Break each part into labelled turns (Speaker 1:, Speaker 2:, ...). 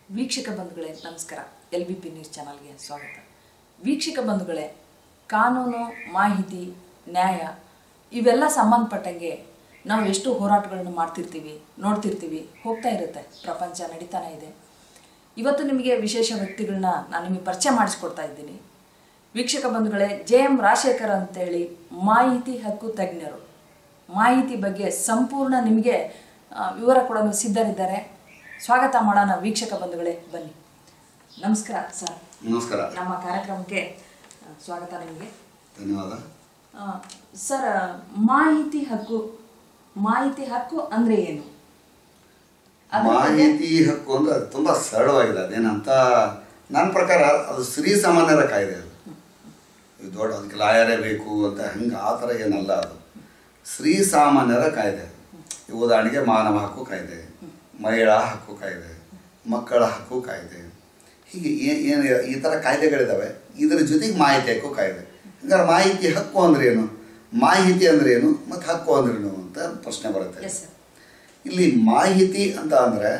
Speaker 1: ವೀಕ್ಷಕ ಬಂಧುಗಳೇ ನಮಸ್ಕಾರ ಎಲ್ ಬಿ ಪಿ ನ್ಯೂಸ್ ಚಾನಲ್ಗೆ ಸ್ವಾಗತ ವೀಕ್ಷಕ ಬಂಧುಗಳೇ ಕಾನೂನು ಮಾಹಿತಿ ನ್ಯಾಯ ಇವೆಲ್ಲ ಸಂಬಂಧಪಟ್ಟಂಗೆ ನಾವು ಎಷ್ಟು ಹೋರಾಟಗಳನ್ನು ಮಾಡ್ತಿರ್ತೀವಿ ನೋಡ್ತಿರ್ತೀವಿ ಹೋಗ್ತಾ ಇರುತ್ತೆ ಪ್ರಪಂಚ ನಡೀತಾನೆ ಇದೆ ಇವತ್ತು ನಿಮಗೆ ವಿಶೇಷ ವ್ಯಕ್ತಿಗಳನ್ನ ನಾನು ನಿಮಗೆ ಪರಿಚಯ ಮಾಡಿಸ್ಕೊಡ್ತಾ ಇದ್ದೀನಿ ವೀಕ್ಷಕ ಬಂಧುಗಳೇ ಜೆ ಎಂ ರಾಜಶೇಖರ್ ಅಂತೇಳಿ ಮಾಹಿತಿ ಹಕ್ಕು ತಜ್ಞರು ಮಾಹಿತಿ ಬಗ್ಗೆ ಸಂಪೂರ್ಣ ನಿಮಗೆ ಆ, ವಿವರ ಕೊಡಲು ಸಿದ್ಧರಿದ್ದಾರೆ ಸ್ವಾಗತ ಮಾಡೋಣ ವೀಕ್ಷಕ ಬಂಧುಗಳೇ ಬನ್ನಿ ನಮಸ್ಕಾರ ಸರ್
Speaker 2: ನಮಸ್ಕಾರ
Speaker 1: ನಮ್ಮ ಕಾರ್ಯಕ್ರಮಕ್ಕೆ ಆ, ಸ್ವಾಗತ ನಿಮಗೆ
Speaker 2: ಧನ್ಯವಾದ
Speaker 1: ಆ, ಸರ್ ಮಾಹಿತಿ ಹಕ್ಕು ಮಾಹಿತಿ ಹಕ್ಕು ಅಂದ್ರೆ ಏನು ಅದ್ರ ಬಗ್ಗೆ-
Speaker 2: ಮಾಹಿತಿ ಹಕ್ಕು ಅಂದ್ರೆ ಅದು ತುಂಬಾ ಸರಳವಾಗಿದೆ ಅದೇನಂತ ನನ್ನ ಪ್ರಕಾರ ಅದು ಶ್ರೀ ಸಾಮಾನ್ಯರ ಕಾಯ್ದೆ ಅದು ಇದು ದೊಡ್ಡ ಅದಕ್ಕೆ ಲಾಯರೇ ಬೇಕು ಅಂತ ಹಂಗೆ ಆ ಥರ ಏನಲ್ಲ ಅದು ಶ್ರೀ ಸಾಮಾನ್ಯರ ಕಾಯ್ದೆ ಈ ಉದಾಹರಣೆಗೆ ಮಾನವ ಹಕ್ಕು ಕಾಯ್ದೆ ಮಹಿಳಾ ಹಕ್ಕು ಕಾಯ್ದೆ ಮಕ್ಕಳ ಹಕ್ಕು ಕಾಯ್ದೆ ಹೀಗೆ ಏ- ಏನು ಈ ಥರ ಕಾಯ್ದೆಗಳಿದ್ದಾವೆ ಇದರ ಜೊತೆಗೆ ಮಾಹಿತಿ ಹಕ್ಕು ಕಾಯ್ದೆ ಹಂಗಾರೆ ಮಾಹಿತಿ ಹಕ್ಕು ಅಂದ್ರೆ ಏನು ಮಾಹಿತಿ ಅಂದ್ರೆ ಏನು ಮತ್ತು ಹಕ್ಕು ಅಂದ್ರೇನು ಅಂತ ಪ್ರಶ್ನೆ ಬರುತ್ತೆ
Speaker 1: Yes, sir.
Speaker 2: ಇಲ್ಲಿ ಮಾಹಿತಿ ಅಂತ ಅಂದರೆ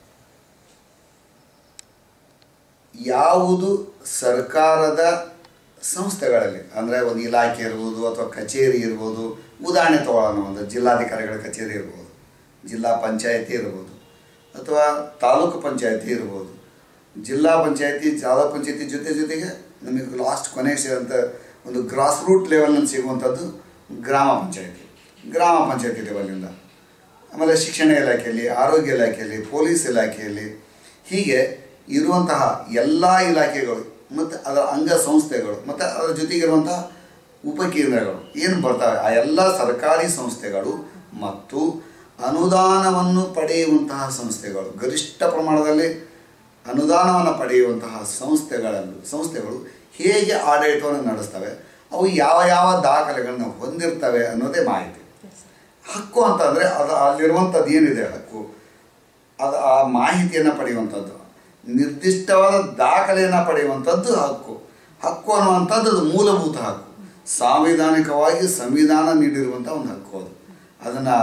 Speaker 2: ಯಾವುದು ಸರ್ಕಾರದ ಸಂಸ್ಥೆಗಳಲ್ಲಿ ಅಂದರೆ ಒಂದು ಇಲಾಖೆ ಇರ್ಬೋದು ಅಥವಾ ಕಚೇರಿ ಇರ್ಬೋದು ಉದಾಹರಣೆ ತಗೊಳ್ಳೋಣ ಒಂದು ಜಿಲ್ಲಾಧಿಕಾರಿಗಳ ಕಚೇರಿ ಇರ್ಬೋದು ಜಿಲ್ಲಾ ಪಂಚಾಯತಿ ಇರ್ಬೋದು ಅಥವಾ ತಾಲೂಕು ಪಂಚಾಯತಿ ಇರ್ಬೋದು ಜಿಲ್ಲಾ ಪಂಚಾಯತಿ ತಾಲೂಕು ಪಂಚಾಯತಿ ಜೊತೆ ಜೊತೆಗೆ ನಮಗೆ ಲಾಸ್ಟ್ ಕೊನೆಗೆ ಸೇರಿದಂಥ ಒಂದು ಗ್ರಾಸ್ ರೂಟ್ ಲೆವೆಲ್ನಲ್ಲಿ ಸಿಗುವಂಥದ್ದು ಗ್ರಾಮ ಪಂಚಾಯತಿ ಗ್ರಾಮ ಪಂಚಾಯತಿ ಲೆವೆಲಿಂದ ಆಮೇಲೆ ಶಿಕ್ಷಣ ಇಲಾಖೆಯಲ್ಲಿ ಆರೋಗ್ಯ ಇಲಾಖೆಯಲ್ಲಿ ಪೊಲೀಸ್ ಇಲಾಖೆಯಲ್ಲಿ ಹೀಗೆ ಇರುವಂತಹ ಎಲ್ಲ ಇಲಾಖೆಗಳು ಮತ್ತು ಅದರ ಅಂಗ ಸಂಸ್ಥೆಗಳು ಮತ್ತು ಅದರ ಜೊತೆಗಿರುವಂತಹ ಉಪಕೇಂದ್ರಗಳು ಏನು ಬರ್ತವೆ ಆ ಎಲ್ಲ ಸರ್ಕಾರಿ ಸಂಸ್ಥೆಗಳು ಮತ್ತು ಅನುದಾನವನ್ನು ಪಡೆಯುವಂತಹ ಸಂಸ್ಥೆಗಳು ಗರಿಷ್ಠ ಪ್ರಮಾಣದಲ್ಲಿ ಅನುದಾನವನ್ನು ಪಡೆಯುವಂತಹ ಸಂಸ್ಥೆಗಳಲ್ಲೂ ಸಂಸ್ಥೆಗಳು ಹೇಗೆ ಆಡಳಿತವನ್ನು ನಡೆಸ್ತವೆ ಅವು ಯಾವ ಯಾವ ದಾಖಲೆಗಳನ್ನು ಹೊಂದಿರ್ತವೆ ಅನ್ನೋದೇ ಮಾಹಿತಿ ಹಕ್ಕು ಅಂತಂದರೆ ಅದು ಅಲ್ಲಿರುವಂಥದ್ದು ಏನಿದೆ ಹಕ್ಕು ಅದು ಆ ಮಾಹಿತಿಯನ್ನು ಪಡೆಯುವಂಥದ್ದು ನಿರ್ದಿಷ್ಟವಾದ ದಾಖಲೆಯನ್ನು ಪಡೆಯುವಂಥದ್ದು ಹಕ್ಕು ಹಕ್ಕು ಅನ್ನುವಂಥದ್ದು ಅದು ಮೂಲಭೂತ ಹಕ್ಕು ಸಾಂವಿಧಾನಿಕವಾಗಿ ಸಂವಿಧಾನ ನೀಡಿರುವಂಥ ಒಂದು ಹಕ್ಕು ಅದು ಅದನ್ನು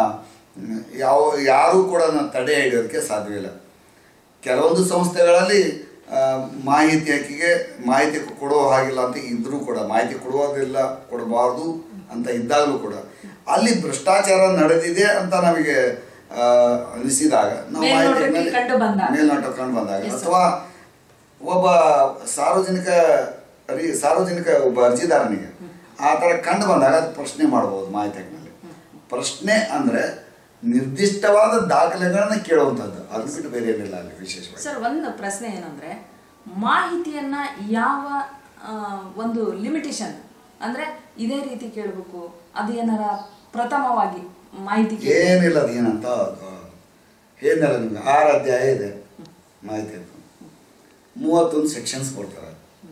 Speaker 2: ಯಾವ ಯಾರೂ ಕೂಡ ಅದನ್ನು ತಡೆ ಹಿಡಿಯೋದಕ್ಕೆ ಸಾಧ್ಯವಿಲ್ಲ ಕೆಲವೊಂದು ಸಂಸ್ಥೆಗಳಲ್ಲಿ ಆ, ಮಾಹಿತಿ ಹಕ್ಕಿಗೆ ಮಾಹಿತಿ ಕೊಡುವ ಹಾಗಿಲ್ಲ ಅಂತ ಇದ್ರೂ ಕೂಡ ಮಾಹಿತಿ ಕೊಡುವುದಿಲ್ಲ ಕೊಡಬಾರ್ದು ಅಂತ ಇದ್ದಾಗಲೂ ಕೂಡ ಅಲ್ಲಿ ಭ್ರಷ್ಟಾಚಾರ ನಡೆದಿದೆ ಅಂತ ನಮಗೆ ಆ, ಅನಿಸಿದಾಗ ನಾವು ಮಾಹಿತಿ
Speaker 1: ಮೇಲ್ನೋಟಕ್ಕೆ
Speaker 2: ಮೇಲೆ-
Speaker 1: ಕಂಡು ಬಂದಾಗ.
Speaker 2: ಮೇಲ್ನೋಟ ಕಂಡು ಬಂದಾಗ
Speaker 1: Yes, sir.
Speaker 2: ಅಥವಾ ಒಬ್ಬ ಸಾರ್ವಜನಿಕ ರಿ- ಸಾರ್ವಜನಿಕ ಒಬ್ಬ ಅರ್ಜಿದಾರನಿಗೆ ಆ ಥರ ಕಂಡು ಬಂದಾಗ ಅದು ಪ್ರಶ್ನೆ ಮಾಡ್ಬೋದು ಮಾಹಿತಿ ಹಕ್ಕಿನಲ್ಲಿ ಪ್ರಶ್ನೆ ಅಂದರೆ ನಿರ್ದಿಷ್ಟವಾದ ದಾಖಲೆಗಳನ್ನ ಕೇಳುವಂಥದ್ದು ಅದು ಬಿಟ್ಟು ಬೇರೆ ಏನಿಲ್ಲ ಅಲ್ಲಿ ವಿಶೇಷವಾಗಿ
Speaker 1: ಸರ್ ಒಂದು ಪ್ರಶ್ನೆ ಏನಂದ್ರೆ ಮಾಹಿತಿಯನ್ನ ಯಾವ ಆ, ಒಂದು ಲಿಮಿಟೇಷನ್ ಅಂದ್ರೆ ಇದೇ ರೀತಿ ಕೇಳಬೇಕು ಅದು ಏನಾರ ಪ್ರಥಮವಾಗಿ ಮಾಹಿತಿ ಕೇಳ್ಬೇಕು.
Speaker 2: ಏನಿಲ್ಲ ಅದು ಏನಂತ ಅದು ಏನಿಲ್ಲ ನಿಮ್ಗೆ ಆರು ಅಧ್ಯಾಯ ಇದೆ ಮಾಹಿತಿ ಅದು ಮೂವತ್ತೊಂದು ಸೆಕ್ಷನ್ಸ್ ಕೊಡ್ತಾರೆ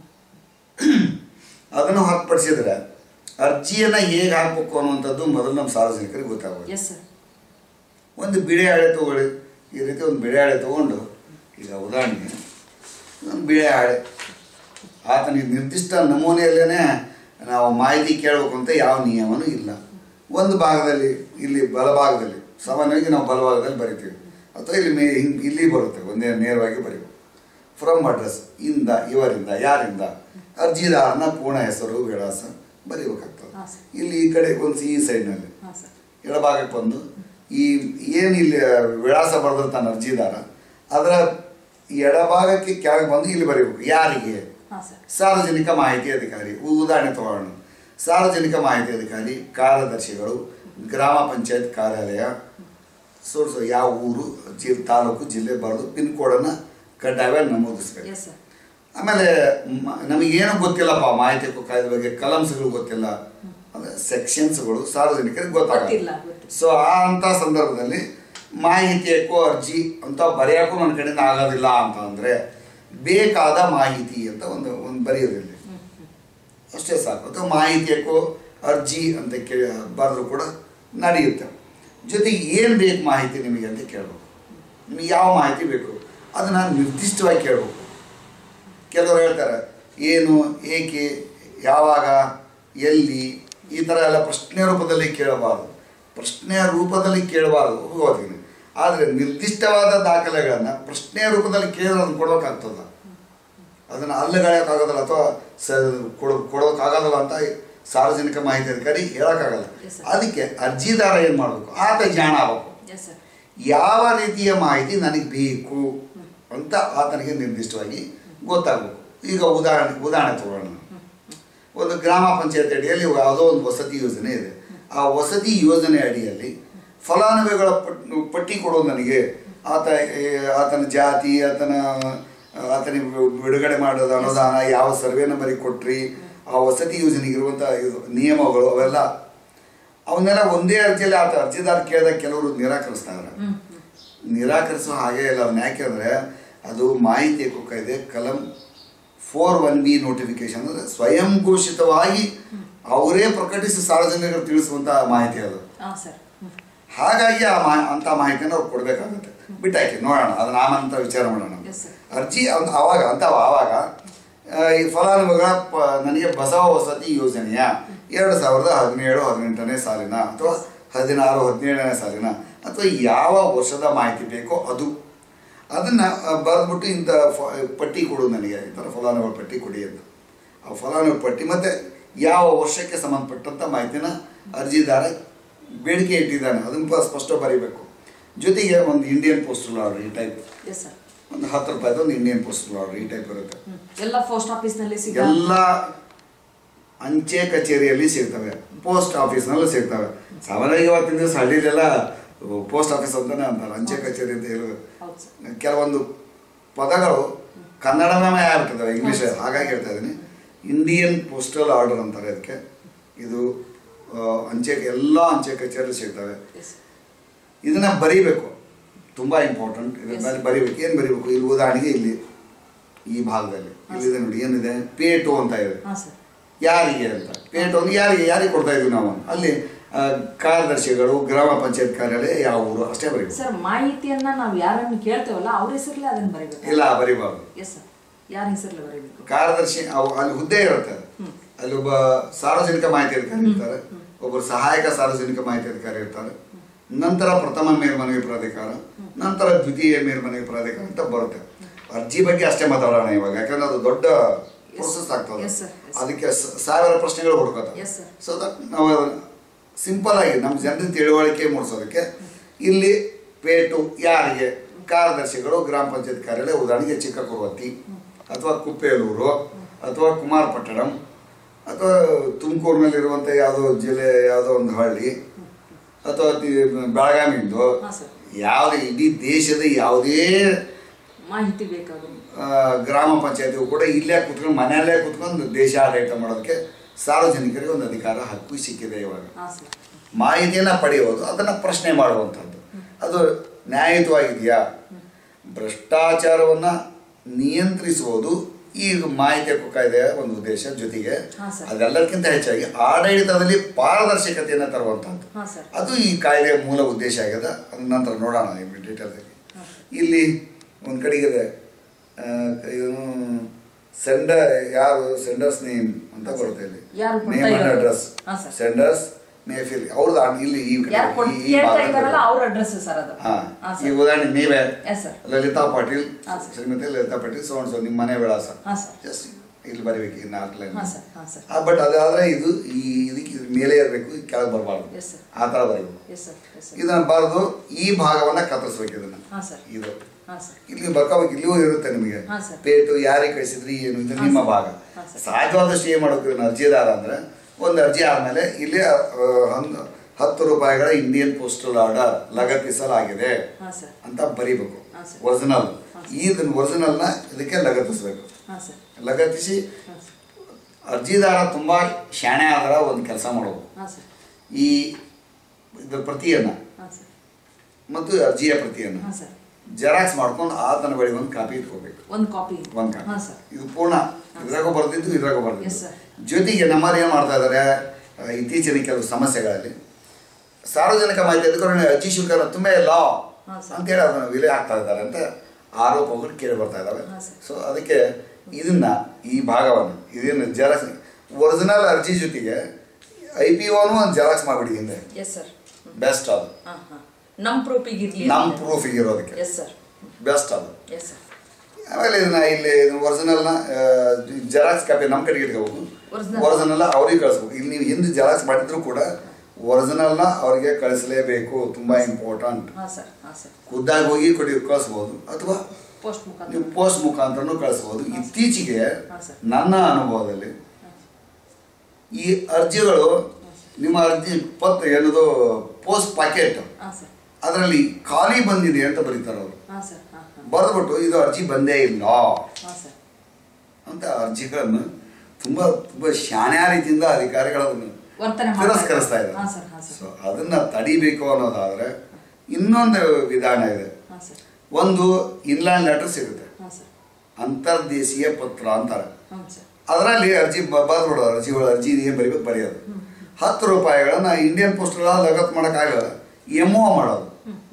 Speaker 2: ಅದನ್ನು ಹೊರತುಪಡಿಸಿದ್ರೆ ಅರ್ಜಿಯನ್ನು ಹೇಗೆ ಹಾಕಬೇಕು ಅನ್ನುವಂಥದ್ದು ಮೊದಲು ನಮ್ಮ ಸಾರ್ವಜನಿಕರಿಗೆ ಗೊತ್ತಾಗೋದು
Speaker 1: ಎಸ್ ಸರ್
Speaker 2: ಒಂದು ಬಿಳೆ ಹಾಳೆ ತಗೊಳ್ಳಿ ಈ ರೀತಿ ಒಂದು ಬಿಳೆ ಹಾಳೆ ತಗೊಂಡು ಈಗ ಉದಾಹರಣೆಗೆ ಒಂದು ಬಿಳೆ ಹಾಳೆ ಆತನಿಗೆ ನಿರ್ದಿಷ್ಟ ನಮೂನೆಯಲ್ಲೇ ನಾವು ಮಾಹಿತಿ ಕೇಳಬೇಕು ಅಂತ ಯಾವ ನಿಯಮನೂ ಇಲ್ಲ ಒಂದು ಭಾಗದಲ್ಲಿ ಇಲ್ಲಿ ಬಲಭಾಗದಲ್ಲಿ ಸಾಮಾನ್ಯವಾಗಿ ನಾವು ಬಲಭಾಗದಲ್ಲಿ ಬರಿತೀವಿ ಅಥವಾ ಇಲ್ಲಿ ಮೇ ಹಿಂಗೆ ಇಲ್ಲಿ ಬರುತ್ತೆ ಒಂದೇ ನೇರವಾಗಿ ಬರೀಬೇಕು ಫ್ರಮ್ ಅಡ್ರೆಸ್ ಇಂದ ಇವರಿಂದ ಯಾರಿಂದ ಅರ್ಜಿದಾರನ ಪೂರ್ಣ ಹೆಸರು ವಿಳಾಸ ಬರೀಬೇಕಾಗ್ತದೆ
Speaker 1: ಹಾಂ ಸರ್
Speaker 2: ಇಲ್ಲಿ ಈ ಕಡೆ ಒಂದು ಈ ಸೈಡ್ನಲ್ಲಿ
Speaker 1: ಹಾಂ ಸರ್
Speaker 2: ಎಡಭಾಗಕ್ಕೆ ಬಂದು ಈ ಏನು ಇಲ್ಲಿ ವಿಳಾಸ ಬರೆದಿರ್ತಾನೆ ಅರ್ಜಿದಾರ ಅದರ ಎಡಭಾಗಕ್ಕೆ ಕೆಳಗೆ ಬಂದು ಇಲ್ಲಿ ಬರೀಬೇಕು ಯಾರಿಗೆ
Speaker 1: ಹಾಂ ಸರ್
Speaker 2: ಸಾರ್ವಜನಿಕ ಮಾಹಿತಿ ಅಧಿಕಾರಿ ಉ- ಉದಾಹರಣೆ ತಗೊಳ್ಳೋಣ ಸಾರ್ವಜನಿಕ ಮಾಹಿತಿ ಅಧಿಕಾರಿ ಕಾರ್ಯದರ್ಶಿಗಳು ಗ್ರಾಮ ಪಂಚಾಯತ್ ಕಾರ್ಯಾಲಯ ಸೋರ್ಸು ಯಾವ ಊರು ಜಿ ತಾಲೂಕು ಜಿಲ್ಲೆ ಬರೆದು ಪಿನ್ ಕೋಡನ್ನು ಕಡ್ಡಾಯವಾಗಿ ನಮೂದಿಸ್ಬೇಕು
Speaker 1: ಎಸ್ ಸರ್
Speaker 2: ಆಮೇಲೆ ಮ- ನಮಗೇನು ಗೊತ್ತಿಲ್ಲಪ್ಪ ಮಾಹಿತಿ ಹಕ್ಕು ಕಾಯ್ದೆ ಬಗ್ಗೆ ಕಲಮ್ಸ್ಗಳು ಗೊತ್ತಿಲ್ಲ ಅಂದರೆ ಸೆಕ್ಷನ್ಸ್ಗಳು ಸಾರ್ವಜನಿಕರಿಗೆ
Speaker 1: ಗೊತ್ತಿಲ್ಲ,
Speaker 2: ಗೊತ್ತಾಗಲ್ಲ
Speaker 1: ಗೊತ್ತಿಲ್ಲ.
Speaker 2: ಸೊ ಆ ಅಂಥ ಸಂದರ್ಭದಲ್ಲಿ ಮಾಹಿತಿ ಹಕ್ಕು ಅರ್ಜಿ ಅಂತ ಬರೆಯೋಕ್ಕೂ ನನ್ನ ಕಡೆಯಿಂದ ಆಗೋದಿಲ್ಲ ಅಂತ ಅಂದರೆ ಬೇಕಾದ ಮಾಹಿತಿ ಅಂತ ಒಂದು ಒಂದು ಬರೆಯೋದಿಲ್ಲ ಅಷ್ಟೇ ಸಾಕು ಅಥವಾ ಮಾಹಿತಿ ಹಕ್ಕು ಅರ್ಜಿ ಅಂತ ಕೇಳಿ ಬರೆದ್ರು ಕೂಡ ನಡೆಯುತ್ತೆ ಜೊತೆಗೆ ಏನು ಬೇಕು ಮಾಹಿತಿ ನಿಮಗೆ ಅಂತ ಕೇಳಬೇಕು ನಿಮಗೆ ಯಾವ ಮಾಹಿತಿ ಬೇಕು ಅದನ್ನು ನಿರ್ದಿಷ್ಟವಾಗಿ ಕೇಳಬೇಕು ಕೆಲವರು ಹೇಳ್ತಾರೆ ಏನು ಏಕೆ ಯಾವಾಗ ಎಲ್ಲಿ ಈ ಥರ ಎಲ್ಲ ಪ್ರಶ್ನೆ ರೂಪದಲ್ಲಿ ಕೇಳಬಾರ್ದು ಪ್ರಶ್ನೆಯ ರೂಪದಲ್ಲಿ ಕೇಳಬಾರ್ದು ಒಪ್ಕೋತೀನಿ ಆದರೆ ನಿರ್ದಿಷ್ಟವಾದ ದಾಖಲೆಗಳನ್ನು ಪ್ರಶ್ನೆ ರೂಪದಲ್ಲಿ ಕೇಳಿದ್ರೆ ಅದನ್ನು ಕೊಡೋಕ್ಕಾಗ್ತದ ಅದನ್ನು ಅಲ್ಲಗಳೆಯೋಕ್ಕಾಗೋದಿಲ್ಲ ಅಥವಾ ಸ ಕೊಡೋ ಕೊಡೋಕ್ಕಾಗೋದಿಲ್ಲ ಅಂತ ಸಾರ್ವಜನಿಕ ಮಾಹಿತಿ ಅಧಿಕಾರಿ ಹೇಳೋಕ್ಕಾಗಲ್ಲ
Speaker 1: Yes, sir.
Speaker 2: ಅದಕ್ಕೆ ಅರ್ಜಿದಾರ ಏನು ಮಾಡಬೇಕು ಆತ ಜಾಣ ಆಗಬೇಕು
Speaker 1: ಎಸ್ ಸರ್
Speaker 2: ಯಾವ ರೀತಿಯ ಮಾಹಿತಿ ನನಗೆ ಬೇಕು ಅಂತ ಆತನಿಗೆ ನಿರ್ದಿಷ್ಟವಾಗಿ ಗೊತ್ತಾಗಬೇಕು ಈಗ ಉದಾಹರಣೆ ಉದಾಹರಣೆ ತಗೊಳ್ಳೋಣ ಒಂದು ಗ್ರಾಮ ಪಂಚಾಯತ್ ಅಡಿಯಲ್ಲಿ ಯಾವುದೋ ಒಂದು ವಸತಿ ಯೋಜನೆ ಇದೆ ಆ ವಸತಿ ಯೋಜನೆ ಅಡಿಯಲ್ಲಿ ಫಲಾನುಭವಿಗಳ ಪಟ್- ಪಟ್ಟಿ ಕೊಡೋದು ನನಗೆ ಆತ ಏ, ಆತನ ಜಾತಿ ಆತನ ಆತನಿಗೆ ಬಿಡುಗಡೆ ಮಾಡೋದು ಅನುದಾನ ಯಾವ ಸರ್ವೆ ನಂಬರಿಗೆ ಕೊಟ್ರಿ ಆ ವಸತಿ ಯೋಜನೆಗೆ ಇರುವಂಥ ಇದು ನಿಯಮಗಳು ಅವೆಲ್ಲ ಅವನ್ನೆಲ್ಲ ಒಂದೇ ಅರ್ಜಿಯಲ್ಲಿ ಆತ ಅರ್ಜಿದಾರ ಕೇಳಿದಾಗ ಕೆಲವರು ನಿರಾಕರಿಸ್ತಾರೆ ನಿರಾಕರಿಸೋ ಹಾಗೆ ಇಲ್ಲ ಅದನ್ನ ಯಾಕೆಂದರೆ ಅದು ಮಾಹಿತಿ ಹಕ್ಕು ಕಾಯ್ದೆ ಕಲಂ ಫೋರ್ ಒನ್ ಬಿ ನೋಟಿಫಿಕೇಶನ್ ಅಂದರೆ ಸ್ವಯಂ ಘೋಷಿತವಾಗಿ ಅವರೇ ಪ್ರಕಟಿಸಿ ಸಾರ್ವಜನಿಕರು ತಿಳಿಸುವಂಥ ಮಾಹಿತಿ ಅದು
Speaker 1: ಹಾಂ ಸರ್ ಹ್ಮ್.
Speaker 2: ಹಾಗಾಗಿ ಆ ಮಾ ಅಂಥ ಮಾಹಿತಿಯನ್ನು ಅವ್ರು ಕೊಡಬೇಕಾಗುತ್ತೆ ಬಿಟ್ಟಾಕಿ ನೋಡೋಣ ಅದನ್ನ ಆಮಂತ ವಿಚಾರ ಮಾಡೋಣ
Speaker 1: Yes, sir.
Speaker 2: ಅರ್ಜಿ ಅಂತ ಆವಾಗ ಅಂತ ಆವಾಗ ಆ, ಈ ಫಲಾನುಭವಿಗಳ ಪ ನನಗೆ ಬಸವ ವಸತಿ ಯೋಜನೆಯ ಎರಡು ಸಾವಿರದ ಹದಿನೇಳು ಹದಿನೆಂಟನೇ ಸಾಲಿನ ಅಥವಾ ಹದಿನಾರು ಹದಿನೇಳನೇ ಸಾಲಿನ ಅಥವಾ ಯಾವ ವರ್ಷದ ಮಾಹಿತಿ ಬೇಕೋ ಅದು ಅದನ್ನು ಬರೆದ್ಬಿಟ್ಟು ಇಂಥ ಫ ಪಟ್ಟಿ ಕೊಡು ನನಗೆ ಈ ಥರ ಫಲಾನುಭವಿ ಪಟ್ಟಿ ಕೊಡಿ ಅಂತ ಆ ಫಲಾನುಭವಿ ಪಟ್ಟಿ ಮತ್ತು ಯಾವ ವರ್ಷಕ್ಕೆ ಸಂಬಂಧಪಟ್ಟಂಥ ಮಾಹಿತಿನ ಅರ್ಜಿದಾರ ಬೇಡಿಕೆ ಇಟ್ಟಿದ್ದಾನೆ ಅದನ್ನು ಪ- ಸ್ಪಷ್ಟ ಬರೀಬೇಕು ಜೊತೆಗೆ ಒಂದು ಇಂಡಿಯನ್ ಪೋಸ್ಟಲ್ ಆರ್ಡರ್ ಈ ಟೈಪ್
Speaker 1: ಎಸ್ ಸರ್
Speaker 2: ಒಂದು ಹತ್ತು ರೂಪಾಯಿದು ಒಂದು ಇಂಡಿಯನ್ ಪೋಸ್ಟಲ್ ಆರ್ಡರ್ ಈ ಟೈಪ್ ಇರುತ್ತೆ
Speaker 1: ಹ್ಮ್. ಎಲ್ಲ ಪೋಸ್ಟ್ ಆಫೀಸ್ನಲ್ಲಿ ಸಿಗ
Speaker 2: ಎಲ್ಲ ಅಂಚೆ ಕಚೇರಿಯಲ್ಲಿ ಸಿಗ್ತವೆ ಪೋಸ್ಟ್ ಆಫೀಸ್ನಲ್ಲೂ ಸಿಗ್ತವೆ ಸಾಮಾನ್ಯವಾಗಿ ಇವತ್ತಿನ ದಿವಸ ಹಳ್ಳಿಲೆಲ್ಲ ಪೋಸ್ಟ್ ಆಫೀಸ್ ಅಂತಾನೆ ಅಂತಾರೆ ಅಂಚೆ ಕಚೇರಿ ಅಂತ ಹೇಳೋದು
Speaker 1: ಹೌದು ಸರ್
Speaker 2: ಕೆಲವೊಂದು ಪದಗಳು ಕನ್ನಡನೇ ಆಗ್ಬಿಟ್ಟಿದ್ದಾವೆ ಇಂಗ್ಲೀಷ್ ಹಾಗಾಗಿ ಹೇಳ್ತಾ ಇದ್ದೀನಿ ಇಂಡಿಯನ್ ಪೋಸ್ಟಲ್ ಆರ್ಡರ್ ಅಂತಾರೆ ಅದಕ್ಕೆ ಇದು ಆ, ಅಂಚೆ ಎಲ್ಲ ಅಂಚೆ ಕಚೇರಿ ಸಿಗ್ತವೆ
Speaker 1: ಎಸ್
Speaker 2: ಇದನ್ನ ಬರೀಬೇಕು ತುಂಬ ಇಂಪಾರ್ಟೆಂಟ್ ಇದ್ರ
Speaker 1: Yes.
Speaker 2: ಮೇಲೆ ಬರೀಬೇಕು ಏನು ಬರೀಬೇಕು ಇಲ್ಲಿ ಉದಾಹರಣೆಗೆ ಇಲ್ಲಿ ಈ ಭಾಗದಲ್ಲಿ ಇಲ್ಲಿದೆ ನೋಡಿ ಏನಿದೆ ಪೇಟು ಅಂತ ಇದೆ
Speaker 1: ಹಾಂ ಸರ್
Speaker 2: ಯಾರಿಗೆ ಅಂತ ಪೇಟು ಅಂದ್ರೆ ಯಾರಿಗೆ ಯಾರಿಗೆ ಕೊಡ್ತಾ ಇದೀವಿ ನಾವು ಅಲ್ಲಿ ಆ, ಕಾರ್ಯದರ್ಶಿಗಳು ಗ್ರಾಮ ಪಂಚಾಯತ್ ಕಾರ್ಯಾಲಯ ಯಾವ ಊರು ಅಷ್ಟೇ ಬರೀಬೇಕು
Speaker 1: ಸರ್ ಮಾಹಿತಿಯನ್ನ ನಾವು ಯಾರನ್ನು ಕೇಳ್ತೇವಲ್ಲ ಅವ್ರ ಹೆಸರಲ್ಲೇ ಅದನ್ನ ಬರೀಬೇಕು
Speaker 2: ಇಲ್ಲ ಬರೀಬಾರ್ದು
Speaker 1: ಎಸ್ ಸರ್ ಯಾರ ಹೆಸರಲ್ಲೇ ಬರೀಬೇಕು
Speaker 2: ಕಾರ್ಯದರ್ಶಿ ಅವು ಅಲ್ಲಿ ಹುದ್ದೆ ಇರುತ್ತೆ ಅಲ್ಲಿ ಒಬ್ಬ ಸಾರ್ವಜನಿಕ ಮಾಹಿತಿ ಅಧಿಕಾರಿ ಇರ್ತಾರೆ ಒಬ್ಬರು ಸಹಾಯಕ ಸಾರ್ವಜನಿಕ ಮಾಹಿತಿ ಅಧಿಕಾರಿ ಇರ್ತಾರೆ ನಂತರ ಪ್ರಥಮ ಮೇಲ್ಮನವಿ ಪ್ರಾಧಿಕಾರ ನಂತರ ದ್ವಿತೀಯ ಮೇಲ್ಮನವಿ ಪ್ರಾಧಿಕಾರ ಅಂತ ಬರುತ್ತೆ ಅರ್ಜಿ ಬಗ್ಗೆ ಅಷ್ಟೇ ಮಾತಾಡೋಣ ಇವಾಗ ಯಾಕಂದ್ರೆ ಅದು ದೊಡ್ಡ ಪ್ರೊಸೆಸ್ ಆಗ್ತದೆ
Speaker 1: Yes, sir. Yes, sir.
Speaker 2: ಅದಕ್ಕೆ ಸ- ಸಾವಿರ ಪ್ರಶ್ನೆಗಳು ಹುಡುಕತ್ತೆ
Speaker 1: Yes, sir.
Speaker 2: ಸೊ ದಟ್ ನಾವು ಸಿಂಪಲ್ ಆಗಿ ನಮ್ಮ ಜನರ ತಿಳುವಳಿಕೆ ಮೂಡಿಸೋದಕ್ಕೆ ಇಲ್ಲಿ ಪೇಟು ಯಾರಿಗೆ ಕಾರ್ಯದರ್ಶಿಗಳು ಗ್ರಾಮ ಪಂಚಾಯತ್ ಕಾರ್ಯಾಲಯ ಉದಾಹರಣೆಗೆ ಚಿಕ್ಕಕುರುವತ್ತಿ ಅಥವಾ ಕುಪ್ಪೇಲೂರು ಅಥವಾ ಕುಮಾರಪಟ್ಟಣಂ ಅಥವಾ ತುಮಕೂರಿನಲ್ಲಿರುವಂಥ ಯಾವುದೋ ಜಿಲ್ಲೆ ಯಾವುದೋ ಒಂದು ಹಳ್ಳಿ ಅಥವಾ ತಿ- ಬೆಳಗಾವಿಂದು
Speaker 1: ಹಾಂ ಸರ್
Speaker 2: ಯಾವುದೇ ಇಡೀ ದೇಶದ ಯಾವುದೇ
Speaker 1: ಮಾಹಿತಿ ಬೇಕಾಗುತ್ತೆ
Speaker 2: ಆ, ಗ್ರಾಮ ಪಂಚಾಯತಿಗೂ ಕೂಡ ಇಲ್ಲೇ ಕುತ್ಕೊಂಡು ಮನೆಯಲ್ಲೇ ಕುತ್ಕೊಂಡು ದೇಶ ಆಡಳಿತ ಮಾಡೋದಕ್ಕೆ ಸಾರ್ವಜನಿಕರಿಗೆ ಒಂದು ಅಧಿಕಾರ ಹಕ್ಕು ಸಿಕ್ಕಿದೆ ಇವಾಗ
Speaker 1: ಹಾಂ ಸರ್
Speaker 2: ಮಾಹಿತಿಯನ್ನು ಪಡೆಯೋದು ಅದನ್ನು ಪ್ರಶ್ನೆ ಮಾಡುವಂಥದ್ದು ಅದು ನ್ಯಾಯಯುತವಾಗಿದೆಯಾ ಭ್ರಷ್ಟಾಚಾರವನ್ನು ನಿಯಂತ್ರಿಸುವುದು ಈ ಮಾಹಿತಿ ಹಕ್ಕು ಕಾಯ್ದೆಯ ಒಂದು ಉದ್ದೇಶ ಜೊತೆಗೆ
Speaker 1: ಹಾಂ ಸರ್.
Speaker 2: ಅದೆಲ್ಲಕ್ಕಿಂತ ಹೆಚ್ಚಾಗಿ ಆಡಳಿತದಲ್ಲಿ ಪಾರದರ್ಶಕತೆಯನ್ನು ತರುವಂಥದ್ದು
Speaker 1: ಹಾಂ ಸರ್
Speaker 2: ಅದು ಈ ಕಾಯ್ದೆಯ ಮೂಲ ಉದ್ದೇಶ ಆಗ್ಯದ ಅದನ್ನ ನಂತರ ನೋಡೋಣ ನಿಮಗೆ ಡೀಟೇಲ್ದಾಗಿ ಇಲ್ಲಿ ಒಂದು ಕಡೆಗಿದೆ ಆ, ಏನು ಸೆಂಡರ್ ಯಾರು ಸೆಂಡರ್ಸ್ ನೇಮ್ ಅಂತ ಬರುತ್ತೆ ಇಲ್ಲಿ
Speaker 1: ಯಾರು ಕೊಡ್ತಾ
Speaker 2: ನೇಮ್ ಅಂಡ್
Speaker 1: ಇರೋದು?
Speaker 2: ಅಡ್ರೆಸ್
Speaker 1: ಹಾಂ ಸರ್.
Speaker 2: ಸೆಂಡರ್ಸ್ ಮೇಫಿಲ್ ಅವ್ರದ್ದು ಆ- ಇಲ್ಲಿ ಈ ಕಡೆ
Speaker 1: ಯಾರು ಕೊಡ್
Speaker 2: ಈ- ಈ
Speaker 1: ಕೇಳ್ತಾ
Speaker 2: ಭಾಗದಲ್ಲಿ
Speaker 1: ಇದ್ದಾರಲ್ಲ
Speaker 2: ಬರುತ್ತೆ.
Speaker 1: ಅವ್ರ ಅಡ್ರೆಸ್ ಸರ್ ಅದು
Speaker 2: ಹಾ
Speaker 1: ಹಾಂ
Speaker 2: ಈ
Speaker 1: ಸರ್
Speaker 2: ಉದಾಹರಣೆ ನೀವೇ
Speaker 1: ಎಸ್ ಸರ್
Speaker 2: ಲಲಿತಾ ಪಾಟೀಲ್
Speaker 1: ಹಾಂ ಸರ್.
Speaker 2: ಶ್ರೀಮತಿ ಲಲಿತಾ ಪಾಟೀಲ್ ಸೋನ್ ಸೊ ನಿಮ್ಮ ಮನೆ ವಿಳಾಸ
Speaker 1: ಹಾಂ ಸರ್
Speaker 2: ಜಸ್ಟ್ ಇಲ್ಲಿ ಬರೀಬೇಕು ಈ ನಾಲ್ಕು ಲೈನ್
Speaker 1: ಹಾಂ ಸರ್ ಹಾಂ ಸರ್
Speaker 2: ಬಟ್ ಅದಾದ್ರೆ ಇದು ಈ ಇದಕ್ಕೆ ಇದು ಮೇಲೆ ಇರಬೇಕು ಕೆಳಗೆ ಬರಬಾರ್ದು
Speaker 1: ಎಸ್ ಸರ್
Speaker 2: ಆ ಥರ ಬರೀಬೇಕು
Speaker 1: ಎಸ್ ಸರ್ ಎಸ್ ಸರ್
Speaker 2: ಇದನ್ನ ಬರೆದು ಈ ಭಾಗವನ್ನ ಕತ್ತರಿಸ್ಬೇಕು ಇದನ್ನ
Speaker 1: ಹಾಂ ಸರ್
Speaker 2: ಇದು
Speaker 1: ಹಾಂ ಸರ್
Speaker 2: ಇಲ್ಲಿ ಬರ್ಕೋಬೇಕು ಇಲ್ಲಿಯೂ ಇರುತ್ತೆ ನಿಮಗೆ
Speaker 1: ಹಾಂ ಸರ್.
Speaker 2: ಪೇಟು ಯಾರಿಗೆ ಕಳಿಸಿದ್ರಿ ಏನು ಇದು ನಿಮ್ಮ
Speaker 1: ಹಾಂ ಸರ್.
Speaker 2: ಭಾಗ
Speaker 1: ಹಾಂ ಸರ್.
Speaker 2: ಸಾಧ್ಯವಾದಷ್ಟು ಏನು ಮಾಡೋಕೆ ಇದನ್ನ ಅರ್ಜಿದಾರ ಅಂದ್ರೆ ಒಂದು ಅರ್ಜಿ ಆದ್ಮೇಲೆ ಇಲ್ಲಿ ಆ, ಹನ್- ಹತ್ತು ರೂಪಾಯಿಗಳ ಇಂಡಿಯನ್ ಪೋಸ್ಟಲ್ ಆರ್ಡರ್ ಲಗತ್ತಿಸಲಾಗಿದೆ
Speaker 1: ಹಾಂ ಸರ್
Speaker 2: ಅಂತ ಬರಿಬೇಕು
Speaker 1: ಹಾಂ ಸರ್.
Speaker 2: ಒರಿಜಿನಲ್
Speaker 1: ಹಾಂ
Speaker 2: ಇದನ್ನ ಒರಿಜಿನಲ್ನ ಇದಕ್ಕೆ ಲಗತ್ತಿಸ್ಬೇಕು
Speaker 1: ಹಾಂ ಸರ್
Speaker 2: ಲಗತ್ತಿಸಿ
Speaker 1: ಹಾಂ ಸರ್
Speaker 2: ಅರ್ಜಿದಾರ ತುಂಬಾ ಶಾಣೆ ಆದ್ರ ಒಂದು ಕೆಲಸ ಮಾಡೋದು
Speaker 1: ಹಾಂ ಸರ್
Speaker 2: ಈ ಇದ್ರ ಪ್ರತಿಯನ್ನ
Speaker 1: ಹಾಂ ಸರ್
Speaker 2: ಮತ್ತು ಅರ್ಜಿಯ ಪ್ರತಿಯನ್ನ
Speaker 1: ಹಾಂ ಸರ್
Speaker 2: ಜೆರಾಕ್ಸ್ ಮಾಡ್ಕೊಂಡು ಆತನ ಬಳಿ ಒಂದು ಕಾಪಿ ಇಟ್ಕೋಬೇಕು
Speaker 1: ಒಂದು ಕಾಪಿ
Speaker 2: ಒಂದು ಕಾಪಿ
Speaker 1: ಹಾಂ ಸರ್
Speaker 2: ಇದು ಪೂರ್ಣ ಇದ್ರಾಗ ಬರ್ತಿದ್ದು ಇದ್ರಾಗ
Speaker 1: Yes,
Speaker 2: ಬರ್ತಿದ್ದು
Speaker 1: sir.
Speaker 2: ಜೊತೆಗೆ ನಮ್ಮಲ್ಲಿ ಏನು ಮಾಡ್ತಾ ಇದ್ದಾರೆ ಆ, ಇತ್ತೀಚಿನ ಕೆಲವು ಸಮಸ್ಯೆಗಳಲ್ಲಿ ಸಾರ್ವಜನಿಕ ಮಾಹಿತಿ ಅಧಿಕಾರಿ ಅರ್ಜಿ ಶುಲ್ಕನ ತುಂಬಾ ಇಲ್ಲ
Speaker 1: ಹಾಂ ಸರ್.
Speaker 2: ಅಂತೇಳಿ ಅದನ್ನು ವಿಲೆ ಹಾಕ್ತಾ ಇದ್ದಾರೆ ಅಂತ ಆರೋಪಗಳು ಕೇಳಿ ಬರ್ತಾ ಇದ್ದಾವೆ
Speaker 1: ಹಾಂ ಸರ್.
Speaker 2: ಸೊ ಅದಕ್ಕೆ ಇದನ್ನ ಈ ಭಾಗವನ್ನು ಇದನ್ನು ಜೆರಾಕ್ಸ್ ಒರಿಜಿನಲ್ ಅರ್ಜಿ ಜೊತೆಗೆ ಐ ಪಿ ಒನು ಒಂದು ಜೆರಾಕ್ಸ್ ಮಾಡಿಬಿಡಿ ಹಿಂದೆ
Speaker 1: ಎಸ್ ಸರ್
Speaker 2: ಬೆಸ್ಟ್ ಅದು
Speaker 1: ಹಾಂ ಹಾಂ ನಮ್ಮ ಪ್ರೂಫಿಗೆ ಇರಲಿ
Speaker 2: ನಮ್ಮ ಪ್ರೂಫಿಗೆ ಇರೋದಕ್ಕೆ
Speaker 1: ಎಸ್ ಸರ್
Speaker 2: ಬೆಸ್ಟ್ ಅದು
Speaker 1: ಎಸ್ ಸರ್
Speaker 2: ಆಮೇಲೆ ಇದನ್ನ ಇಲ್ಲಿ ಒರಿಜಿನಲ್ನ ಜೆರಾಕ್ಸ್ ಕಾಪಿ ನಮ್ಮ ಕಡೆಗೆ ಇಟ್ಕೋಬೇಕು
Speaker 1: Original.
Speaker 2: ಒರಿಜಿನಲ್ ಅವ್ರಿಗೆ ಕಳಿಸ್ಬೇಕು ಇಲ್ಲಿ ನೀವು ಹಿಂದೆ ಜೆರಾಕ್ಸ್ ಮಾಡಿದ್ರು ಕೂಡ ಒರಿಜಿನಲ್ನ ಅವರಿಗೆ ಕಳಿಸಲೇಬೇಕು ತುಂಬ ಇಂಪಾರ್ಟೆಂಟ್
Speaker 1: ಹಾಂ ಸರ್ ಹಾಂ ಸರ್
Speaker 2: ಖುದ್ದಾಗಿ ಹೋಗಿ ಕೊಡಿ ಕಳಿಸ್ಬೋದು ಅಥವಾ
Speaker 1: ಪೋಸ್ಟ್ ಮುಖಾಂತರ
Speaker 2: ನೀವು ಪೋಸ್ಟ್ ಮುಖಾಂತರನೂ ಕಳಿಸ್ಬೋದು ಇತ್ತೀಚೆಗೆ
Speaker 1: ಹಾಂ ಸರ್
Speaker 2: ನನ್ನ ಅನುಭವದಲ್ಲಿ ಈ ಅರ್ಜಿಗಳು ನಿಮ್ಮ ಅರ್ಜಿ ಪತ್ರ ಏನದು ಪೋಸ್ಟ್ ಪ್ಯಾಕೆಟ್
Speaker 1: ಹಾಂ ಸರ್
Speaker 2: ಅದರಲ್ಲಿ ಖಾಲಿ ಬಂದಿದೆ ಅಂತ ಬರೀತಾರೆ ಅವರು
Speaker 1: ಹಾಂ ಸರ್ ಹಾಂ ಹಾಂ
Speaker 2: ಬರೆದ್ಬಿಟ್ಟು ಇದು ಅರ್ಜಿ ಬಂದೇ ಇಲ್ಲ
Speaker 1: ಹಾಂ ಸರ್
Speaker 2: ಅಂತ ಅರ್ಜಿಗಳನ್ನು ತುಂಬ ತುಂಬ ಶಾಣ್ಯ ರೀತಿಯಿಂದ ಅಧಿಕಾರಿಗಳು ಅದನ್ನು
Speaker 1: ವರ್ತನೆ ಮಾಡ್ತಾ
Speaker 2: ತಿರಸ್ಕರಿಸ್ತಾ
Speaker 1: ಇದ್ದಾರೆ.
Speaker 2: ಇದ್ದಾರೆ
Speaker 1: ಹಾಂ ಸರ್ ಹಾಂ ಸರ್
Speaker 2: ಸೊ ಅದನ್ನ ತಡಿಬೇಕು ಅನ್ನೋದಾದ್ರೆ ಇನ್ನೊಂದು ವಿಧಾನ ಇದೆ
Speaker 1: ಹಾಂ ಸರ್
Speaker 2: ಒಂದು ಇನ್ಲ್ಯಾಂಡ್ ಲೆಟರ್ ಸಿಗುತ್ತೆ
Speaker 1: ಹಾಂ ಸರ್
Speaker 2: ಅಂತರ್ದೇಶೀಯ ಪತ್ರ ಅಂತಾರೆ
Speaker 1: ಹ್ಞೂ ಸರ್
Speaker 2: ಅದರಲ್ಲಿ ಅರ್ಜಿ ಬರ್ಬಿಡೋದು ಅರ್ಜಿಗಳು ಅರ್ಜಿ ಏನು ಬರೀಬೇಕು ಬರೆಯೋದು ಹತ್ತು ರೂಪಾಯಿಗಳನ್ನ ಇಂಡಿಯನ್ ಪೋಸ್ಟಲ್ ಲಗತ್ ಮಾಡೋಕ್ಕಾಗಲ್ಲ ಎಮ್ ಒ ಮಾಡೋದು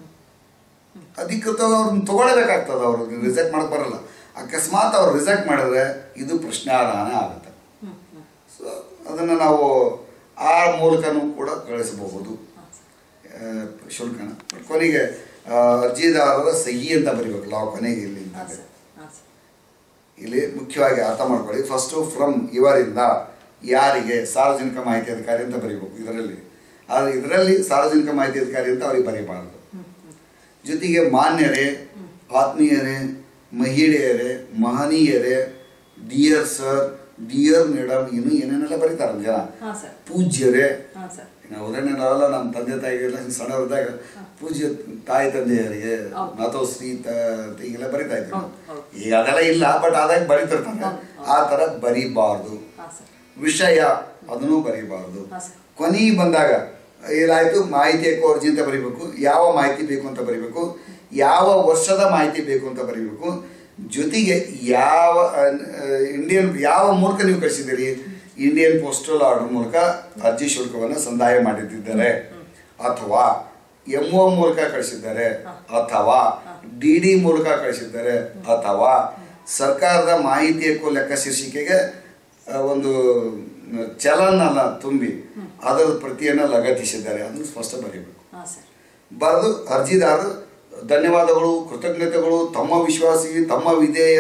Speaker 2: ಅಧಿಕೃತವಾಗಿ ಅವ್ರನ್ನ ತಗೊಳ್ಳೇಬೇಕಾಗ್ತದೆ ಅವರು ರಿಜೆಕ್ಟ್ ಮಾಡಕ್ ಬರಲ್ಲ ಅಕಸ್ಮಾತ್ ಅವ್ರು ರಿಜೆಕ್ಟ್ ಮಾಡಿದ್ರೆ ಇದು ಪ್ರಶ್ನಾರ್ಹನ ಆಗುತ್ತೆ
Speaker 1: ಹ್ಞೂ ಹ್ಞೂ
Speaker 2: ಸೊ ಅದನ್ನು ನಾವು ಆ ಮೂಲಕನೂ ಕೂಡ ಕಳಿಸಬಹುದು
Speaker 1: ಹಾಂ ಸರ್
Speaker 2: ಆ, ಶುಲ್ಕನ ಬಟ್ ಕೊನೆಗೆ ಆ, ಅರ್ಜಿದಾರರ ಸಹಿ ಅಂತ ಬರೀಬೇಕು ನಾವು ಕೊನೆಗೆ ಇಲ್ಲಿ
Speaker 1: ಹಾಂ
Speaker 2: ಅಂತ
Speaker 1: ಸರ್ ಹಾಂ ಸರ್
Speaker 2: ಇಲ್ಲಿ ಮುಖ್ಯವಾಗಿ ಅರ್ಥ ಮಾಡ್ಕೊಳ್ಳಿ ಫಸ್ಟು ಫ್ರಮ್ ಇವರಿಂದ ಯಾರಿಗೆ ಸಾರ್ವಜನಿಕ ಮಾಹಿತಿ ಅಧಿಕಾರಿ ಅಂತ ಬರೀಬೇಕು ಇದರಲ್ಲಿ ಆದರೆ ಇದರಲ್ಲಿ ಸಾರ್ವಜನಿಕ ಮಾಹಿತಿ ಅಧಿಕಾರಿ ಅಂತ ಅವ್ರಿಗೆ ಬರೀಬಾರ್ದು
Speaker 1: ಹ್ಞೂ ಹ್ಞೂ
Speaker 2: ಜೊತೆಗೆ ಮಾನ್ಯರೇ ಆತ್ಮೀಯರೇ ಮಹಿಳೆಯರೇ ಮಹನೀಯರೇ ಡಿಯರ್ ಸರ್ ಡಿಯರ್ ಮೇಡಮ್ ಇನ್ನು ಏನೇನೆಲ್ಲ ಬರೀತಾರೆ ಜನ
Speaker 1: ಹಾಂ ಸರ್
Speaker 2: ಪೂಜ್ಯರೇ
Speaker 1: ಹಾಂ ಸರ್
Speaker 2: ನಾವು ಉದಾಹರಣೆ ನಾವೆಲ್ಲ ನಮ್ಮ ತಂದೆ ತಾಯಿಗೆಲ್ಲ ಸಣ್ಣವರಿದ್ದಾಗ ಪೂಜ್ಯ ತಾಯಿ ತಂದೆಯರಿಗೆ
Speaker 1: ಹೌದು.
Speaker 2: ಮಾತೋಶ್ರೀ ತ ಅಂತ ಹೀಗೆಲ್ಲ ಬರಿತಾ ಇದ್ರು
Speaker 1: ಹೌದು, ಹೌದು.
Speaker 2: ಈಗ ಅದೆಲ್ಲ ಇಲ್ಲ ಬಟ್ ಆದಾಗ ಬರಿತಿರ್ತಾರೆ
Speaker 1: ಹೌದು, ಹೌದು.
Speaker 2: ಆ ಥರ ಬರಿಬಾರ್ದು
Speaker 1: ಹಾಂ ಸರ್
Speaker 2: ವಿಷಯ ಅದನ್ನು ಬರಿಬಾರ್ದು
Speaker 1: ಹಾಂ ಸರ್
Speaker 2: ಕೊನೆ ಬಂದಾಗ ಏನಾಯ್ತು ಮಾಹಿತಿ ಯಾಕೋ ಅರ್ಜಿ ಅಂತ ಬರಿಬೇಕು ಯಾವ ಮಾಹಿತಿ ಬೇಕು ಅಂತ ಬರಿಬೇಕು ಯಾವ ವರ್ಷದ ಮಾಹಿತಿ ಬೇಕು ಅಂತ ಬರಿಬೇಕು ಜೊತೆಗೆ ಯಾವ ಇಂಡಿಯನ್ ಯಾವ ಮೂಲಕ ನೀವು ಕಳಿಸಿದ್ದೀರಿ ಇಂಡಿಯನ್ ಪೋಸ್ಟಲ್ ಆರ್ಡರ್ ಮೂಲಕ ಅರ್ಜಿ ಶುಲ್ಕವನ್ನು ಸಂದಾಯ ಮಾಡಿದ್ದಾರೆ ಅಥವಾ ಎಂ ಒ ಮೂಲಕ ಕಳಿಸಿದ್ದಾರೆ ಅಥವಾ ಡಿ ಡಿ ಮೂಲಕ ಕಳಿಸಿದ್ದಾರೆ ಅಥವಾ ಸರ್ಕಾರದ ಮಾಹಿತಿ ಹಕ್ಕು ಲೆಕ್ಕ ಶೀರ್ಷಿಕೆಗೆ ಆ, ಒಂದು ಚಲನ್ ಅನ್ನ ತುಂಬಿ ಅದರ ಪ್ರತಿಯನ್ನು ಲಗತ್ತಿಸಿದ್ದಾರೆ ಅದನ್ನು ಸ್ಪಷ್ಟ ಬರೀಬೇಕು
Speaker 1: ಹಾಂ ಸರ್
Speaker 2: ಬರೆದು ಅರ್ಜಿದಾರರು ಧನ್ಯವಾದಗಳು ಕೃತಜ್ಞತೆಗಳು ತಮ್ಮ ವಿಶ್ವಾಸಿ ತಮ್ಮ ವಿಧೇಯ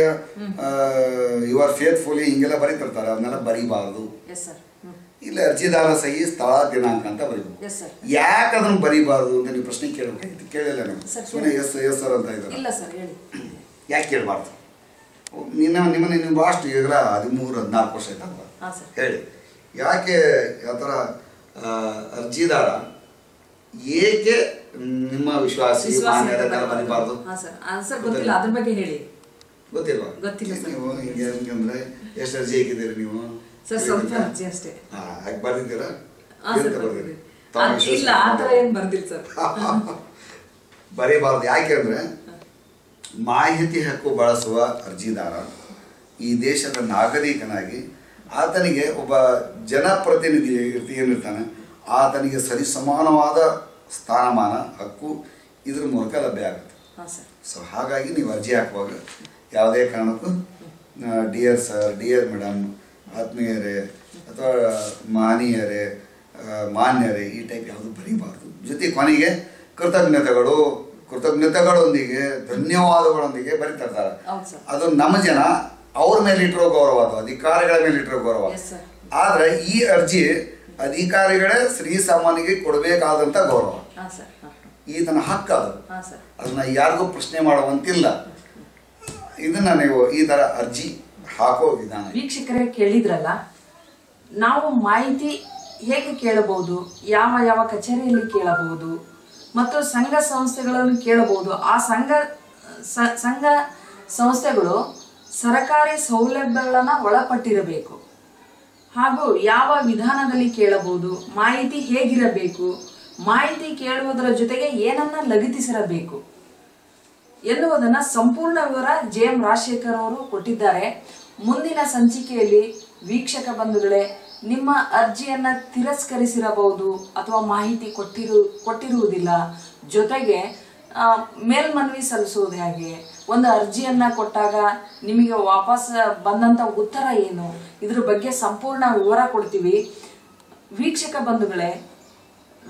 Speaker 2: ಯುವರ್ ಫೇತ್ಫುಲಿ ಹಿಂಗೆಲ್ಲ ಬರೀತಿರ್ತಾರೆ ಅದನ್ನೆಲ್ಲ ಬರೀಬಾರದು
Speaker 1: ಎಸ್ ಸರ್ ಹ್ಞೂ
Speaker 2: ಇಲ್ಲ ಅರ್ಜಿದಾರ ಸಹಿ ಸ್ಥಳ ದಿನಾಂಕ ಅಂತ ಬರೀಬೇಕು
Speaker 1: ಎಸ್ ಸರ್
Speaker 2: ಯಾಕೆ ಅದನ್ನು ಬರೀಬಾರದು ಅಂತ ನೀವು ಪ್ರಶ್ನೆ ಕೇಳಬೇಕಾಗಿತ್ತು ಕೇಳಿಲ್ಲ ನೀವು
Speaker 1: ಸರ್,
Speaker 2: ಸುಮ್ಮನೆ ಎಸ್ ಎಸ್ ಸರ್ ಅಂತ ಇದ್ದಾರೆ
Speaker 1: ಇಲ್ಲ ಸರ್ ಹೇಳಿ
Speaker 2: ಯಾಕೆ ಕೇಳಬಾರ್ದು ನಿನ್ನ ನಿಮ್ಮನ್ನ ನೀವು ಅಷ್ಟು ಈಗ ಹದಿಮೂರು ಹದಿನಾಲ್ಕು ವರ್ಷ ಆಯ್ತಲ್ವ
Speaker 1: ಹಾಂ ಸರ್
Speaker 2: ಹೇಳಿ ಯಾಕೆ ಆ ಥರ ಆ, ಅರ್ಜಿದಾರ ಏಕೆ ನಿಮ್ಮ ವಿಶ್ವಾಸಿ ಮಾನ್ಯತೆಲ್ಲ ಬರೀಬಾರ್ದು
Speaker 1: ಹಾಂ ಸರ್ ಆನ್ಸರ್ ಗೊತ್ತಿಲ್ಲ ಅದ್ರ ಬಗ್ಗೆ ಹೇಳಿ
Speaker 2: ಗೊತ್ತಿಲ್ವಾ
Speaker 1: ಗೊತ್ತಿಲ್ಲ ಸರ್.
Speaker 2: ನೀವು ಹಿಂಗೆ ಹಿಂಗಂದ್ರೆ ಎಷ್ಟು ಅರ್ಜಿ ಹಾಕಿದ್ದೀರಿ ನೀವು
Speaker 1: ಸರ್ ಸ್ವಲ್ಪ ಅರ್ಜಿ ಅಷ್ಟೇ
Speaker 2: ಹಾ, ಹಾಗೆ ಬರ್ದಿದ್ದೀರಾ
Speaker 1: ಹಾಂ
Speaker 2: ಎಂತ
Speaker 1: ಸರ್
Speaker 2: ಬರ್ದಿರಿ?
Speaker 1: ಬರ್ದಿದ್ದೀನಿ.
Speaker 2: ತಾವು
Speaker 1: ಅದ್
Speaker 2: ವಿಶ್ವಾಸ
Speaker 1: ಇಲ್ಲ ಆ ಥರ ಏನು ಬರ್ದಿಲ್ಲ ಸರ್
Speaker 2: ಬರೀಬಾರ್ದು ಯಾಕೆ ಅಂದ್ರೆ ಮಾಹಿತಿ ಹಕ್ಕು ಬಳಸುವ ಅರ್ಜಿದಾರ ಈ ದೇಶದ ನಾಗರಿಕನಾಗಿ ಆತನಿಗೆ ಒಬ್ಬ ಜನಪ್ರತಿನಿಧಿ ಇರ್ತಿ- ಏನಿರ್ತಾನೆ ಆತನಿಗೆ ಸರಿಸಮಾನವಾದ ಸ್ಥಾನಮಾನ ಹಕ್ಕು ಇದ್ರ ಮೂಲಕ ಲಭ್ಯ ಆಗುತ್ತೆ
Speaker 1: ಹಾಂ ಸರ್
Speaker 2: ಸೊ ಹಾಗಾಗಿ ನೀವು ಅರ್ಜಿ ಹಾಕುವಾಗ ಯಾವುದೇ ಕಾರಣಕ್ಕೂ ಡಿಯರ್ ಸರ್ ಡಿಯರ್ ಮೇಡಮ್ ಆತ್ಮೀಯರೇ ಅಥವಾ ಮಾನೀಯರೇ ಆ, ಮಾನ್ಯರೇ ಈ ಟೈಪ್ ಯಾವುದು ಬರೀಬಾರ್ದು ಜೊತೆ ಕೊನೆಗೆ ಕೃತಜ್ಞತೆಗಳು ಕೃತಜ್ಞತೆಗಳೊಂದಿಗೆ ಧನ್ಯವಾದಗಳೊಂದಿಗೆ ಬರಿತಾ ಇರ್ತಾರೆ
Speaker 1: ಹೌದು ಸರ್
Speaker 2: ಅದು ನಮ್ಮ ಜನ ಅವ್ರ ಮೇಲೆ ಇಟ್ಟಿರೋ ಗೌರವ ಅದು ಅಧಿಕಾರಿಗಳ ಮೇಲೆ ಇಟ್ಟಿರೋ ಗೌರವ
Speaker 1: Yes, sir.
Speaker 2: ಆದ್ರೆ ಈ ಅರ್ಜಿ ಅಧಿಕಾರಿಗಳೇ ಶ್ರೀ ಸಾಮಾನ್ಯಗೆ ಕೊಡಬೇಕಾದಂತ ಗೌರವ
Speaker 1: ಹಾಂ ಸರ್ ಹಾಂ
Speaker 2: ಈತನ ಹಕ್ಕು ಅದು
Speaker 1: ಹಾಂ ಸರ್
Speaker 2: ಅದನ್ನ ಯಾರಿಗೂ ಪ್ರಶ್ನೆ ಮಾಡುವಂತಿಲ್ಲ ಇದನ್ನ ನೀವು ಈ ತರ ಅರ್ಜಿ ಹಾಕೋ ವಿಧಾನ
Speaker 1: ವೀಕ್ಷಕರೇ ಕೇಳಿದ್ರಲ್ಲ ನಾವು ಮಾಹಿತಿ ಹೇಗೆ ಕೇಳಬಹುದು ಯಾವ ಯಾವ ಕಚೇರಿಯಲ್ಲಿ ಕೇಳಬಹುದು ಮತ್ತು ಸಂಘ ಸಂಸ್ಥೆಗಳನ್ನು ಕೇಳಬಹುದು ಆ ಸಂಘ ಸ- ಸಂಘ ಸಂಸ್ಥೆಗಳು ಸರಕಾರಿ ಸೌಲಭ್ಯಗಳನ್ನು ಒಳಪಟ್ಟಿರಬೇಕು ಹಾಗೂ ಯಾವ ವಿಧಾನದಲ್ಲಿ ಕೇಳಬಹುದು ಮಾಹಿತಿ ಹೇಗಿರಬೇಕು ಮಾಹಿತಿ ಕೇಳುವುದರ ಜೊತೆಗೆ ಏನನ್ನ ಲಗತ್ತಿಸಿರಬೇಕು ಎನ್ನುವುದನ್ನ ಸಂಪೂರ್ಣ ವಿವರ ಜೆ ಎಂ ರಾಜಶೇಖರ್ ಅವರು ಕೊಟ್ಟಿದ್ದಾರೆ ಮುಂದಿನ ಸಂಚಿಕೆಯಲ್ಲಿ ವೀಕ್ಷಕ ಬಂಧುಗಳೇ ನಿಮ್ಮ ಅರ್ಜಿಯನ್ನ ತಿರಸ್ಕರಿಸಿರಬಹುದು ಅಥವಾ ಮಾಹಿತಿ ಕೊಟ್ಟಿರು ಕೊಟ್ಟಿರುವುದಿಲ್ಲ ಜೊತೆಗೆ ಆ, ಮೇಲ್ಮನವಿ ಸಲ್ಲಿಸುವುದು ಹೇಗೆ ಒಂದು ಅರ್ಜಿಯನ್ನ ಕೊಟ್ಟಾಗ ನಿಮಗೆ ವಾಪಸ್ ಬಂದಂತ ಉತ್ತರ ಏನು ಇದ್ರ ಬಗ್ಗೆ ಸಂಪೂರ್ಣ ವಿವರ ಕೊಡ್ತೀವಿ ವೀಕ್ಷಕ ಬಂಧುಗಳೇ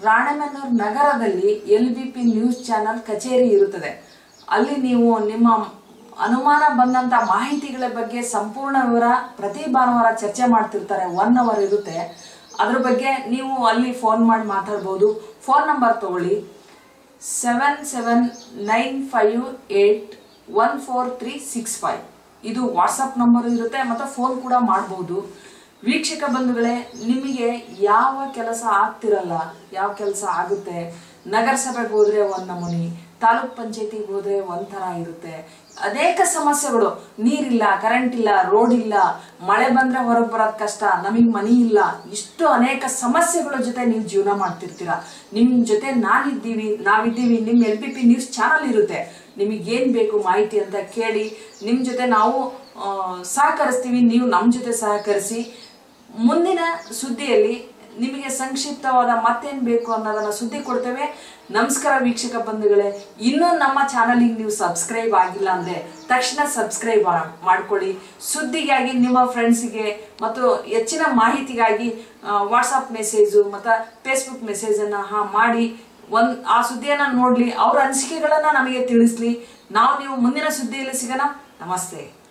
Speaker 1: ರಾಣೆಬೆನ್ನೂರು ನಗರದಲ್ಲಿ L B P news channel ಕಚೇರಿ ಇರುತ್ತದೆ ಅಲ್ಲಿ ನೀವು ನಿಮ್ಮ ಅನುಮಾನ ಬಂದಂತ ಮಾಹಿತಿಗಳ ಬಗ್ಗೆ ಸಂಪೂರ್ಣ ವಿವರ ಪ್ರತಿ ಭಾನುವಾರ ಚರ್ಚೆ ಮಾಡ್ತಿರ್ತಾರೆ ಒನ್ ಅವರ್ ಇರುತ್ತೆ ಅದ್ರ ಬಗ್ಗೆ ನೀವು ಅಲ್ಲಿ ಫೋನ್ ಮಾಡಿ ಮಾತಾಡ್ಬೋದು ಫೋನ್ ನಂಬರ್ ತಗೊಳ್ಳಿ seven seven nine five eight one four three six five ಇದು ವಾಟ್ಸಪ್ ನಂಬರ್ ಇರುತ್ತೆ ಮತ್ತು ಫೋನ್ ಕೂಡ ಮಾಡ್ಬೋದು ವೀಕ್ಷಕ ಬಂಧುಗಳೇ ನಿಮಗೆ ಯಾವ ಕೆಲಸ ಆಗ್ತಿರಲ್ಲ ಯಾವ ಕೆಲಸ ಆಗುತ್ತೆ ನಗರಸಭೆಗೆ ಹೋದ್ರೆ ಒಂದ್ ನಮೂನಿ ತಾಲೂಕ್ ಪಂಚಾಯತಿಗೆ ಹೋದ್ರೆ ಒಂಥರ ಇರುತ್ತೆ ಅನೇಕ ಸಮಸ್ಯೆಗಳು ನೀರಿಲ್ಲ ಕರೆಂಟ್ ಇಲ್ಲ ರೋಡ್ ಇಲ್ಲ ಮಳೆ ಬಂದ್ರೆ ಹೊರಗೆ ಬರೋದ್ ಕಷ್ಟ ನಮಗೆ ಮನಿ ಇಲ್ಲ ಇಷ್ಟು ಅನೇಕ ಸಮಸ್ಯೆಗಳ ಜೊತೆ ನೀವು ಜೀವನ ಮಾಡ್ತಿರ್ತೀರಾ ನಿಮ್ ಜೊತೆ ನಾನಿದ್ದೀವಿ ನಾವಿದ್ದೀವಿ ನಿಮ್ L P P news channel ಇರುತ್ತೆ ನಿಮಗೆ ಏನ್ ಬೇಕು ಮಾಹಿತಿ ಅಂತ ಕೇಳಿ ನಿಮ್ ಜೊತೆ ನಾವು ಆ, ಸಹಕರಿಸ್ತೀವಿ ನೀವು ನಮ್ ಜೊತೆ ಸಹಕರಿಸಿ ಮುಂದಿನ ಸುದ್ದಿಯಲ್ಲಿ ನಿಮಗೆ ಸಂಕ್ಷಿಪ್ತವಾದ ಮತ್ತೇನ್ ಬೇಕು ಅನ್ನೋದನ್ನ ಸುದ್ದಿ ಕೊಡ್ತೇವೆ ನಮಸ್ಕಾರ ವೀಕ್ಷಕ ಬಂಧುಗಳೇ ಇನ್ನೂ ನಮ್ಮ ಚಾನಲಿಗೆ ನೀವು ಸಬ್ಸ್ಕ್ರೈಬ್ ಆಗಿಲ್ಲ ಅಂದ್ರೆ ತಕ್ಷಣ ಸಬ್ಸ್ಕ್ರೈಬ್ ಮಾಡ್ಕೊಳ್ಳಿ ಸುದ್ದಿಗಾಗಿ ನಿಮ್ಮ ಫ್ರೆಂಡ್ಸಿಗೆ ಮತ್ತು ಹೆಚ್ಚಿನ ಮಾಹಿತಿಗಾಗಿ ವಾಟ್ಸಪ್ ಮೆಸೇಜು ಮತ್ತು ಫೇಸ್ಬುಕ್ ಮೆಸೇಜನ್ನು ಹಾ ಮಾಡಿ ಒಂದ್ ಆ ಸುದ್ದಿಯನ್ನ ನೋಡ್ಲಿ ಅವ್ರ ಅನಿಸಿಕೆಗಳನ್ನ ನಮಗೆ ತಿಳಿಸ್ಲಿ ನಾವು ನೀವು ಮುಂದಿನ ಸುದ್ದಿಯಲ್ಲಿ ಸಿಗೋಣ ನಮಸ್ತೆ